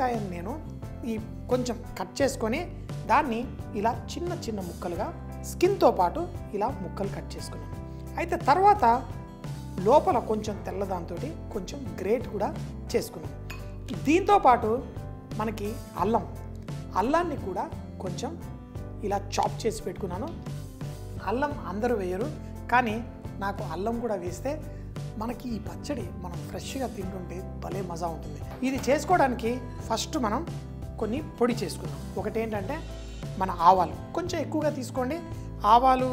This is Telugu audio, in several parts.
మామిడికాయని నేను ఈ కొంచెం కట్ చేసుకొని దాన్ని ఇలా చిన్న చిన్న ముక్కలుగా స్కిన్తో పాటు ఇలా ముక్కలు కట్ చేసుకున్నాను అయితే తర్వాత లోపల కొంచెం తెల్లదాంతో కొంచెం గ్రేట్ కూడా చేసుకున్నాను దీంతో పాటు మనకి అల్లం అల్లాన్ని కూడా కొంచెం ఇలా చాప్ చేసి పెట్టుకున్నాను అల్లం అందరూ వేయరు కానీ నాకు అల్లం కూడా వేస్తే మనకి ఈ పచ్చడి మనం ఫ్రెష్గా తింటుంటే భలే మజా ఉంటుంది ఇది చేసుకోవడానికి ఫస్ట్ మనం కొన్ని పొడి చేసుకుందాం ఒకటి ఏంటంటే మన ఆవాలు కొంచెం ఎక్కువగా తీసుకోండి ఆవాలు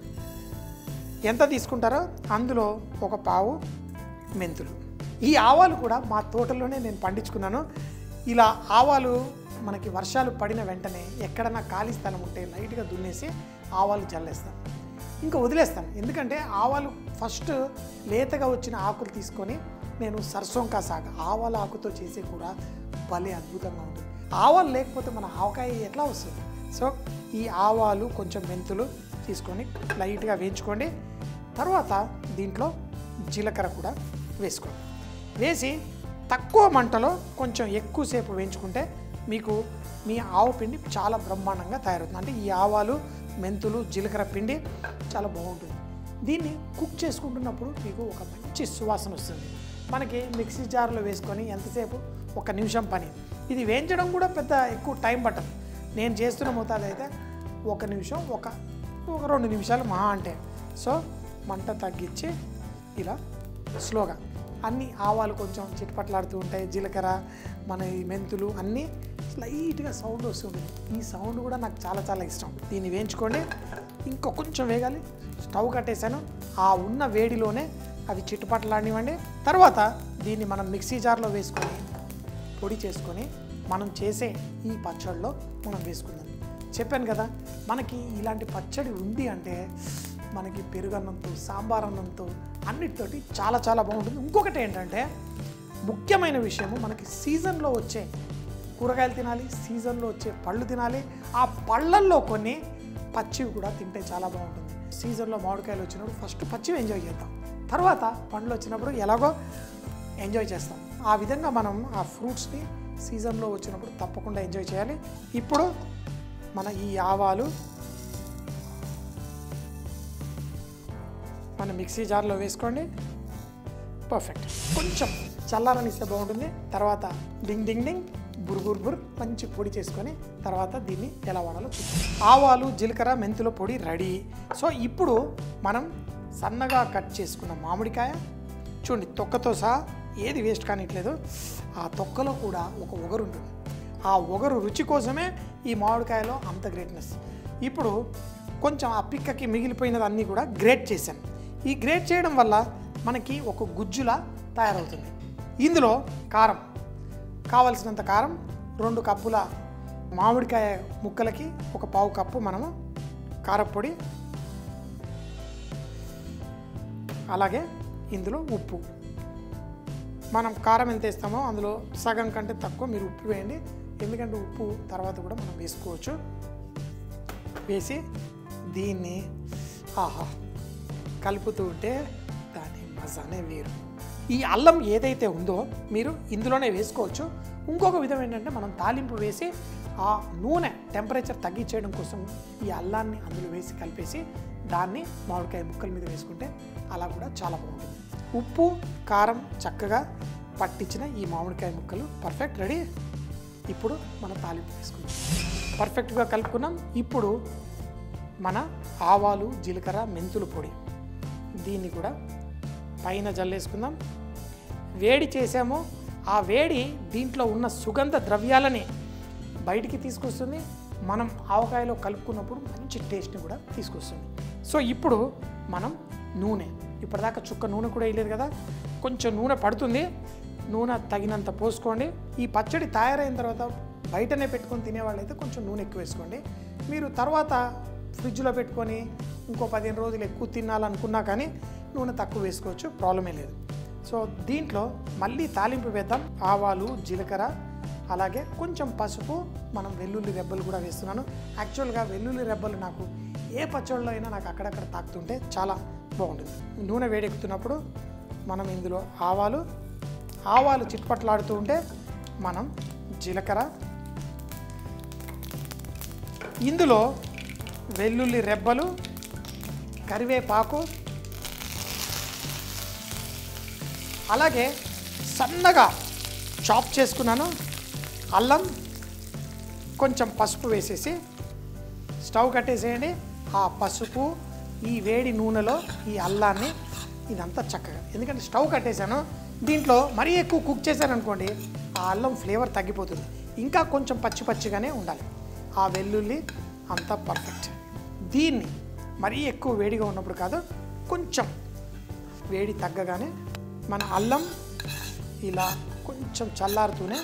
ఎంత తీసుకుంటారో అందులో ఒక పావు మెంతులు ఈ ఆవాలు కూడా మా తోటలోనే నేను పండించుకున్నాను ఇలా ఆవాలు మనకి వర్షాలు పడిన వెంటనే ఎక్కడన్నా ఖాళీ స్థలం ఉంటే లైట్గా దున్నేసి ఆవాలు జల్లేస్తాను ఇంకా వదిలేస్తాను ఎందుకంటే ఆవాలు ఫస్ట్ లేతగా వచ్చిన ఆకులు తీసుకొని నేను సర్సోంకా సాగ ఆవాల ఆకుతో చేసే కూర భలే అద్భుతంగా ఉంటుంది ఆవాలు లేకపోతే మన ఆవకాయ ఎట్లా వస్తుంది సో ఈ ఆవాలు కొంచెం మెంతులు తీసుకొని లైట్గా వేయించుకోండి తర్వాత దీంట్లో జీలకర్ర కూడా వేసుకోండి వేసి తక్కువ మంటలో కొంచెం ఎక్కువసేపు వేయించుకుంటే మీకు మీ ఆవు పిండి చాలా బ్రహ్మాండంగా తయారవుతుంది అంటే ఈ ఆవాలు మెంతులు జీలకర్ర పిండి చాలా బాగుంటుంది దీన్ని కుక్ చేసుకుంటున్నప్పుడు మీకు ఒక మంచి సువాసన వస్తుంది మనకి మిక్సీ జార్లో వేసుకొని ఎంతసేపు ఒక నిమిషం పని ఇది వేయించడం కూడా పెద్ద ఎక్కువ టైం పట్టదు నేను చేస్తున్న మోతాదు అయితే ఒక నిమిషం ఒక ఒక రెండు నిమిషాలు మహా అంటే సో మంట తగ్గించి ఇలా స్లోగా అన్ని ఆవాలు కొంచెం చిట్పట్లాడుతూ ఉంటాయి జీలకర్ర మన ఈ మెంతులు అన్నీ లైట్గా సౌండ్ వస్తుంది ఈ సౌండ్ కూడా నాకు చాలా చాలా ఇష్టం దీన్ని వేయించుకోండి ఇంకో కొంచెం వేగాలి స్టవ్ కట్టేశాను ఆ ఉన్న వేడిలోనే అవి చిట్టుపట్లాడినివ్వండి తర్వాత దీన్ని మనం మిక్సీ జార్లో వేసుకొని పొడి చేసుకొని మనం చేసే ఈ పచ్చడిలో మనం వేసుకుందాం చెప్పాను కదా మనకి ఇలాంటి పచ్చడి ఉంది అంటే మనకి పెరుగన్నంతో సాంబార్ అన్నంతో అన్నిటితోటి చాలా చాలా బాగుంటుంది ఇంకొకటి ఏంటంటే ముఖ్యమైన విషయము మనకి సీజన్లో వచ్చే కూరగాయలు తినాలి సీజన్లో వచ్చే పళ్ళు తినాలి ఆ పళ్ళల్లో కొన్ని పచ్చివి కూడా తింటే చాలా బాగుంటుంది సీజన్లో మామిడికాయలు వచ్చినప్పుడు ఫస్ట్ పచ్చివి ఎంజాయ్ చేద్దాం తర్వాత పండ్లు వచ్చినప్పుడు ఎలాగో ఎంజాయ్ చేస్తాం ఆ విధంగా మనం ఆ ఫ్రూట్స్ని సీజన్లో వచ్చినప్పుడు తప్పకుండా ఎంజాయ్ చేయాలి ఇప్పుడు మన ఈ ఆవాలు మన మిక్సీ జార్లో వేసుకోండి పర్ఫెక్ట్ కొంచెం చల్లారనిస్తే బాగుంటుంది తర్వాత డింగ్ డింగ్ డింగ్ బుర్ బుర్ బుర్ మంచి పొడి చేసుకొని తర్వాత దీన్ని ఎలా వాడాలో చూద్దాం ఆవాలు జీలకర్ర మెంతుల పొడి రెడీ సో ఇప్పుడు మనం సన్నగా కట్ చేసుకున్న మామిడికాయ చూడండి తొక్కతో సహా ఏది వేస్ట్ కానిట్లేదు ఆ తొక్కలో కూడా ఒక ఒగరు ఉంటుంది ఆ ఒగరు రుచి కోసమే ఈ మామిడికాయలో అంత గ్రేట్నెస్ ఇప్పుడు కొంచెం ఆ పిక్కకి మిగిలిపోయినది అన్నీ కూడా గ్రేట్ చేశాను ఈ గ్రేట్ చేయడం వల్ల మనకి ఒక గుజ్జులా తయారవుతుంది ఇందులో కారం కావలసినంత కారం రెండు కప్పుల మామిడికాయ ముక్కలకి ఒక పావు కప్పు మనము కారపొడి అలాగే ఇందులో ఉప్పు మనం కారం ఎంత వేస్తామో అందులో సగం కంటే తక్కువ మీరు ఉప్పు వేయండి ఎందుకంటే ఉప్పు తర్వాత కూడా మనం వేసుకోవచ్చు వేసి దీన్ని ఆహా కలుపుతూ ఉంటే దాని మజానే వేరు ఈ అల్లం ఏదైతే ఉందో మీరు ఇందులోనే వేసుకోవచ్చు ఇంకొక విధం ఏంటంటే మనం తాలింపు వేసి ఆ నూనె టెంపరేచర్ తగ్గించేయడం కోసం ఈ అల్లాన్ని అందులో వేసి కలిపేసి దాన్ని మామిడికాయ ముక్కల మీద వేసుకుంటే అలా కూడా చాలా బాగుంటుంది ఉప్పు కారం చక్కగా పట్టించిన ఈ మామిడికాయ ముక్కలు పర్ఫెక్ట్ రెడీ ఇప్పుడు మన తాలింపు వేసుకుందాం పర్ఫెక్ట్గా కలుపుకున్నాం ఇప్పుడు మన ఆవాలు జీలకర్ర మెంతులు పొడి దీన్ని కూడా పైన జల్లేసుకుందాం వేడి చేసాము ఆ వేడి దీంట్లో ఉన్న సుగంధ ద్రవ్యాలని బయటికి తీసుకొస్తుంది మనం ఆవకాయలో కలుపుకున్నప్పుడు మంచి టేస్ట్ని కూడా తీసుకొస్తుంది సో ఇప్పుడు మనం నూనె ఇప్పటిదాకా చుక్క నూనె కూడా వేయలేదు కదా కొంచెం నూనె పడుతుంది నూనె తగినంత పోసుకోండి ఈ పచ్చడి తయారైన తర్వాత బయటనే పెట్టుకొని తినేవాళ్ళైతే కొంచెం నూనె ఎక్కువ వేసుకోండి మీరు తర్వాత ఫ్రిడ్జ్లో పెట్టుకొని ఇంకో పదిహేను రోజులు ఎక్కువ తినాలనుకున్నా కానీ నూనె తక్కువ వేసుకోవచ్చు ప్రాబ్లమే లేదు సో దీంట్లో మళ్ళీ తాలింపు వేద్దాం ఆవాలు జీలకర్ర అలాగే కొంచెం పసుపు మనం వెల్లుల్లి రెబ్బలు కూడా వేస్తున్నాను యాక్చువల్గా వెల్లుల్లి రెబ్బలు నాకు ఏ పచ్చళ్ళలో అయినా నాకు అక్కడక్కడ తాకుతుంటే చాలా బాగుంటుంది నూనె వేడెక్కుతున్నప్పుడు మనం ఇందులో ఆవాలు ఆవాలు చిట్పట్లాడుతూ ఉంటే మనం జీలకర్ర ఇందులో వెల్లుల్లి రెబ్బలు కరివేపాకు అలాగే సన్నగా చాప్ చేసుకున్నాను అల్లం కొంచెం పసుపు వేసేసి స్టవ్ కట్టేసేయండి ఆ పసుపు ఈ వేడి నూనెలో ఈ అల్లాన్ని ఇదంతా చక్కగా ఎందుకంటే స్టవ్ కట్టేశాను దీంట్లో మరీ ఎక్కువ కుక్ చేశాను అనుకోండి ఆ అల్లం ఫ్లేవర్ తగ్గిపోతుంది ఇంకా కొంచెం పచ్చి పచ్చిగానే ఉండాలి ఆ వెల్లుల్లి అంతా పర్ఫెక్ట్ దీన్ని మరీ ఎక్కువ వేడిగా ఉన్నప్పుడు కాదు కొంచెం వేడి తగ్గగానే మన అల్లం ఇలా కొంచెం చల్లారుతూనే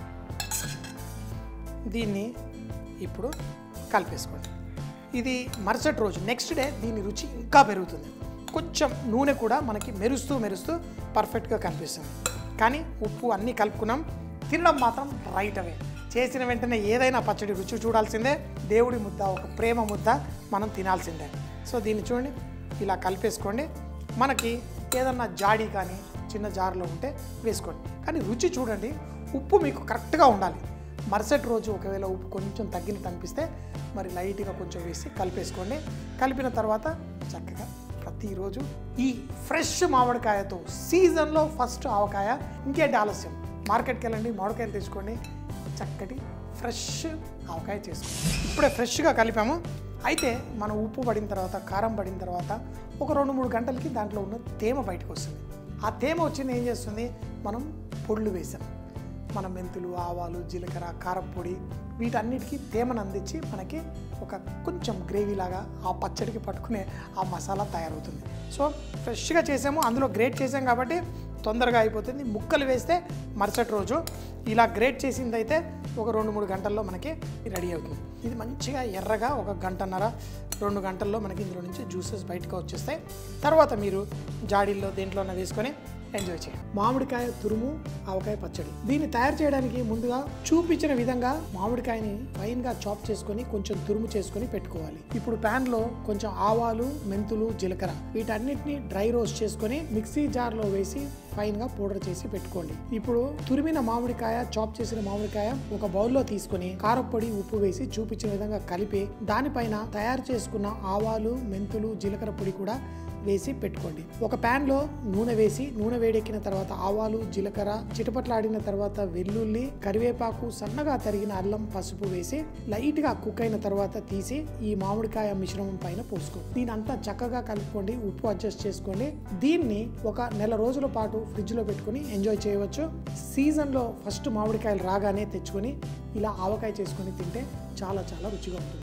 దీన్ని ఇప్పుడు కలిపేసుకోండి ఇది మరుసటి రోజు నెక్స్ట్ డే దీని రుచి ఇంకా పెరుగుతుంది కొంచెం నూనె కూడా మనకి మెరుస్తూ మెరుస్తూ పర్ఫెక్ట్గా కనిపిస్తుంది కానీ ఉప్పు అన్నీ కలుపుకున్నాం తినడం మాత్రం రైట్ అవే చేసిన వెంటనే ఏదైనా పచ్చడి రుచి చూడాల్సిందే దేవుడి ముద్ద ఒక ప్రేమ ముద్ద మనం తినాల్సిందే సో దీన్ని చూడండి ఇలా కలిపేసుకోండి మనకి ఏదన్నా జాడీ కానీ చిన్న జార్లో ఉంటే వేసుకోండి కానీ రుచి చూడండి ఉప్పు మీకు కరెక్ట్గా ఉండాలి మరుసటి రోజు ఒకవేళ ఉప్పు కొంచెం తగ్గినట్టు అనిపిస్తే మరి లైట్గా కొంచెం వేసి కలిపేసుకోండి కలిపిన తర్వాత చక్కగా ప్రతిరోజు ఈ ఫ్రెష్ మామిడికాయతో సీజన్లో ఫస్ట్ ఆవకాయ ఇంకేంటి ఆలస్యం మార్కెట్కి వెళ్ళండి మామిడికాయలు తెచ్చుకోండి చక్కటి ఫ్రెష్ ఆవకాయ చేసుకోండి ఇప్పుడే ఫ్రెష్గా కలిపాము అయితే మనం ఉప్పు పడిన తర్వాత కారం పడిన తర్వాత ఒక రెండు మూడు గంటలకి దాంట్లో ఉన్న తేమ బయటకు వస్తుంది ఆ తేమ వచ్చింది ఏం చేస్తుంది మనం పొళ్ళు వేసాం మన మెంతులు ఆవాలు జీలకర్ర కారపొడి వీటన్నిటికీ తేమను అందించి మనకి ఒక కొంచెం గ్రేవీ లాగా ఆ పచ్చడికి పట్టుకునే ఆ మసాలా తయారవుతుంది సో ఫ్రెష్గా చేసాము అందులో గ్రేట్ చేసాం కాబట్టి తొందరగా అయిపోతుంది ముక్కలు వేస్తే మరుసటి రోజు ఇలా గ్రేట్ చేసింది అయితే ఒక రెండు మూడు గంటల్లో మనకి రెడీ అవుతుంది ఇది మంచిగా ఎర్రగా ఒక గంటన్నర రెండు గంటల్లో మనకి ఇందులో నుంచి జ్యూసెస్ బయటకు వచ్చేస్తాయి తర్వాత మీరు జాడీల్లో దేంట్లోనే వేసుకొని ఎంజాయ్ చేయండి మామిడికాయ తురుము ఆవకాయ పచ్చడి దీన్ని తయారు చేయడానికి ముందుగా చూపించిన విధంగా మామిడికాయని ఫైన్ గా చాప్ చేసుకొని కొంచెం తురుము చేసుకొని పెట్టుకోవాలి ఇప్పుడు పాన్ లో కొంచెం ఆవాలు మెంతులు జీలకర్ర వీటన్నిటిని డ్రై రోస్ట్ చేసుకొని మిక్సీ జార్ లో వేసి ఫైన్ గా పౌడర్ చేసి పెట్టుకోండి ఇప్పుడు తురిమిన మామిడికాయ చాప్ చేసిన మామిడికాయ ఒక బౌల్లో తీసుకొని కారపొడి ఉప్పు వేసి చూపించిన విధంగా కలిపి దానిపైన తయారు చేసుకున్న ఆవాలు మెంతులు జీలకర్ర పొడి కూడా వేసి పెట్టుకోండి ఒక pan లో నూనె వేసి నూనె వేడెక్కిన తర్వాత ఆవాలు జీలకర్ర చిటపట్లాడిన తర్వాత వెల్లుల్లి కరివేపాకు సన్నగా తరిగిన అల్లం పసుపు వేసి లైట్ గా కుక్ అయిన తర్వాత తీసి ఈ మామిడికాయ మిశ్రమం పైన పోసుకోండి దీని అంతా చక్కగా కలుపుకోండి ఉప్పు అడ్జస్ట్ చేసుకోండి దీన్ని ఒక నెల రోజుల పాటు ఫ్రిడ్జ్ లో పెట్టుకొని ఎంజాయ్ చేయవచ్చు సీజన్ లో ఫస్ట్ మామిడికాయలు రాగానే తెచ్చుకొని ఇలా ఆవకాయ చేసుకొని తింటే చాలా చాలా రుచిగా ఉంటుంది